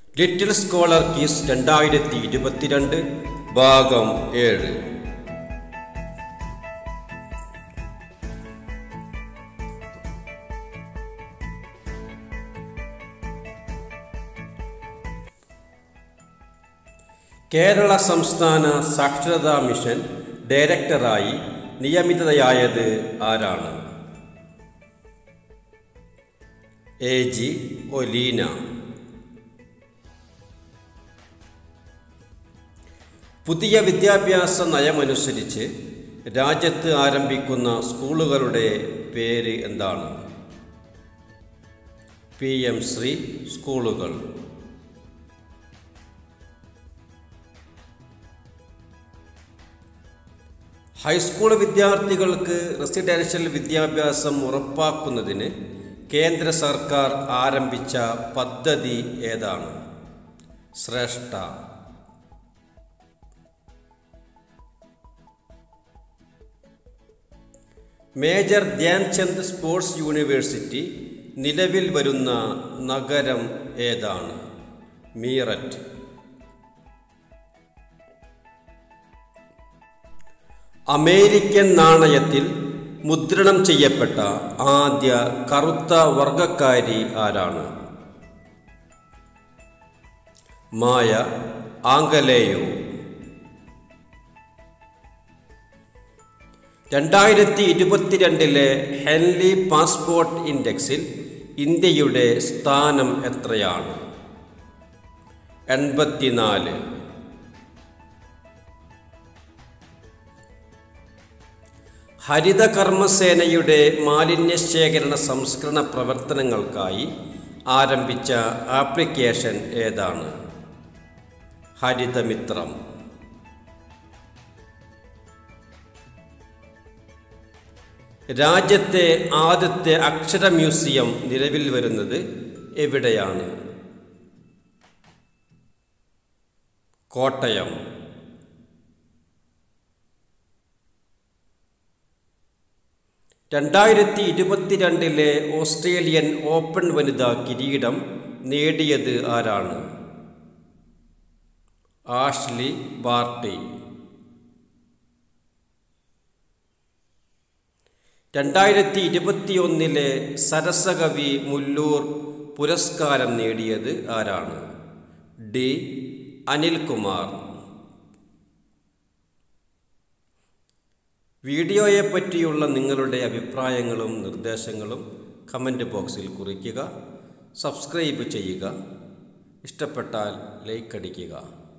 little scholar keys രണ്ടായിരത്തി ഇരുപത്തിരണ്ട് ഭാഗം ഏഴ് കേരള സംസ്ഥാന സാക്ഷരതാ മിഷൻ ഡയറക്ടറായി നിയമിതയായത് ആരാണ് എ ജി ഒലീന പുതിയ വിദ്യാഭ്യാസ നയമനുസരിച്ച് രാജ്യത്ത് ആരംഭിക്കുന്ന സ്കൂളുകളുടെ പേര് എന്താണ് പി എം ശ്രീ സ്കൂളുകൾ ഹൈസ്കൂൾ വിദ്യാർത്ഥികൾക്ക് റെസിഡൻഷ്യൽ വിദ്യാഭ്യാസം ഉറപ്പാക്കുന്നതിന് കേന്ദ്ര സർക്കാർ ആരംഭിച്ച പദ്ധതി ഏതാണ് ശ്രേഷ്ഠ മേജർ ധ്യാൻചന്ദ് സ്പോർട്സ് യൂണിവേഴ്സിറ്റി നിലവിൽ വരുന്ന നഗരം ഏതാണ് മീററ്റ് അമേരിക്കൻ നാണയത്തിൽ മുദ്രണം ചെയ്യപ്പെട്ട ആദ്യ കറുത്ത വർഗക്കാരി ആരാണ് മായ ആംഗലേയോ രണ്ടായിരത്തി ഇരുപത്തിരണ്ടിലെ ഹെൻലി പാസ്പോർട്ട് ഇൻഡെക്സിൽ ഇന്ത്യയുടെ സ്ഥാനം എത്രയാണ് എൺപത്തിനാല് ഹരിത കർമ്മസേനയുടെ മാലിന്യ ശേഖരണ സംസ്കരണ പ്രവർത്തനങ്ങൾക്കായി ആരംഭിച്ച ആപ്ലിക്കേഷൻ ഏതാണ് ഹരിതമിത്രം രാജ്യത്തെ ആദ്യത്തെ അക്ഷര മ്യൂസിയം നിലവിൽ വരുന്നത് എവിടെയാണ് കോട്ടയം രണ്ടായിരത്തി ഇരുപത്തിരണ്ടിലെ ഓസ്ട്രേലിയൻ ഓപ്പൺ വനിതാ കിരീടം നേടിയത് ആരാണ് ആഷ്ലി ബാർട്ടി രണ്ടായിരത്തി ഇരുപത്തിയൊന്നിലെ സരസകവി മുല്ലൂർ പുരസ്കാരം നേടിയത് ആരാണ് ഡി അനിൽകുമാർ വീഡിയോയെ പറ്റിയുള്ള നിങ്ങളുടെ അഭിപ്രായങ്ങളും നിർദ്ദേശങ്ങളും കമൻറ്റ് ബോക്സിൽ കുറിക്കുക സബ്സ്ക്രൈബ് ചെയ്യുക ഇഷ്ടപ്പെട്ടാൽ ലൈക്ക് അടിക്കുക